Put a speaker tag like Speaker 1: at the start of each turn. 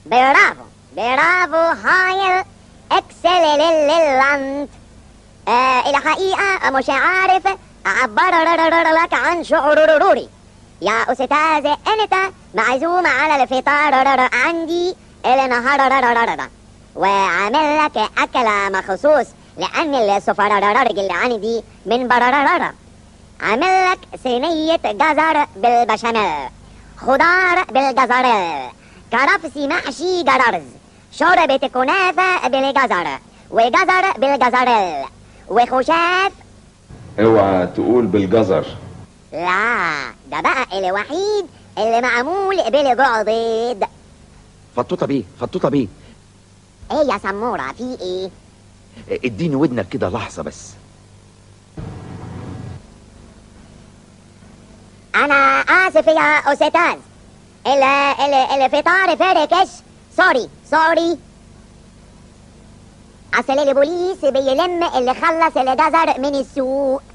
Speaker 1: برافو برافو هايل اكسلنت آه الحقيقة مش عارف أعبر لك عن شعوري يا أستاذ أنت معزوم على الفطار عندي النهار وعامل لك أكلة مخصوص لأن السفرة اللي عندي من برررر عامل لك صينية جزر بالبشاميل خضار بالجزر كرفس محشي جررز شوربة كنافة بالجزر وجزر بالجزر وخشاف
Speaker 2: اوعى تقول بالجزر
Speaker 1: لا ده بقى الوحيد اللي معمول بالجوع بيض
Speaker 3: فطوطه بيه فطوطه بيه
Speaker 1: ايه يا سمورة في ايه
Speaker 3: اديني ودنك كده لحظه بس
Speaker 1: انا اسف يا استاذ ال ال الفطار فركش سوري سوري اصل البوليس بيلم اللي خلص الجزر من السوق